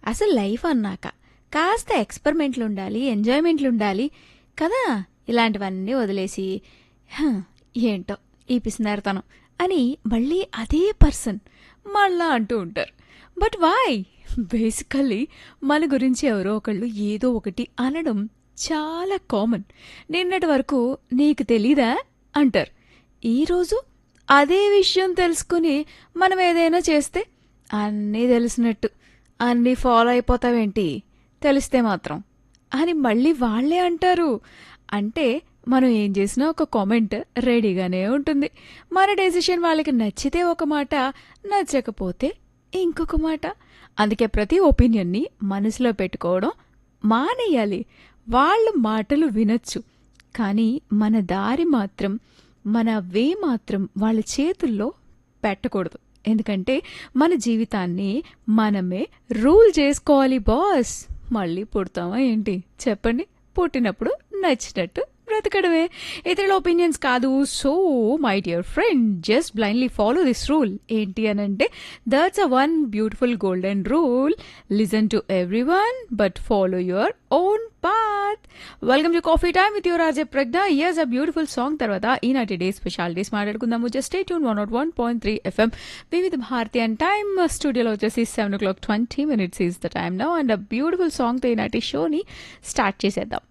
అసలు లైఫ్ అన్నాక కాస్త ఎక్స్పెరిమెంట్లు ఉండాలి ఎంజాయ్మెంట్లు ఉండాలి కదా ఇలాంటివన్నీ వదిలేసి "హ, ఏంటో ఈ పిసినారుతనం అని మళ్ళీ అదే పర్సన్ మళ్ళా అంటూ ఉంటారు బట్ వాయ్ బేసికల్లీ మన గురించి ఎవరో ఒకళ్ళు ఏదో ఒకటి అనడం చాలా కామన్ నిన్నటి వరకు నీకు తెలీదా అంటారు ఈరోజు అదే విషయం తెలుసుకుని మనం ఏదైనా చేస్తే అన్నీ తెలిసినట్టు అన్నీ ఫాలో అయిపోతావేంటి తెలిస్తే మాత్రం అని మళ్ళీ వాళ్ళే అంటారు అంటే మనం ఏం చేసినా ఒక కామెంట్ రెడీగానే ఉంటుంది మన డెసిషన్ వాళ్ళకి నచ్చితే ఒక మాట నచ్చకపోతే ఇంకొక మాట అందుకే ప్రతి ఒపీనియన్ని మనసులో పెట్టుకోవడం మానేయాలి వాళ్ళ మాటలు వినొచ్చు కానీ మన దారి మాత్రం మన వే మాత్రం వాళ్ళ చేతుల్లో పెట్టకూడదు ఎందుకంటే మన జీవితాన్ని మనమే రూల్ చేసుకోవాలి బాస్ మళ్ళీ పుడతామా ఏంటి చెప్పండి పుట్టినప్పుడు నచ్చినట్టు బ్రతకడమే ఇతరుల ఒపీనియన్స్ కాదు so my dear friend just blindly follow this rule ఏంటి అని అంటే that's a one beautiful golden rule listen to everyone but follow your own path welcome to coffee time with your Raje Pragya years a beautiful song తర్వాత ఈనాటి day specialities మాట్లాడుకుందాము just tune one not one point three FM Vividh Bharati and time స్టూడియోలో వచ్చేసి seven o'clock twenty minutes is the time now and a beautiful సాంగ్తో ఈనాటి షోని start చేసేద్దాం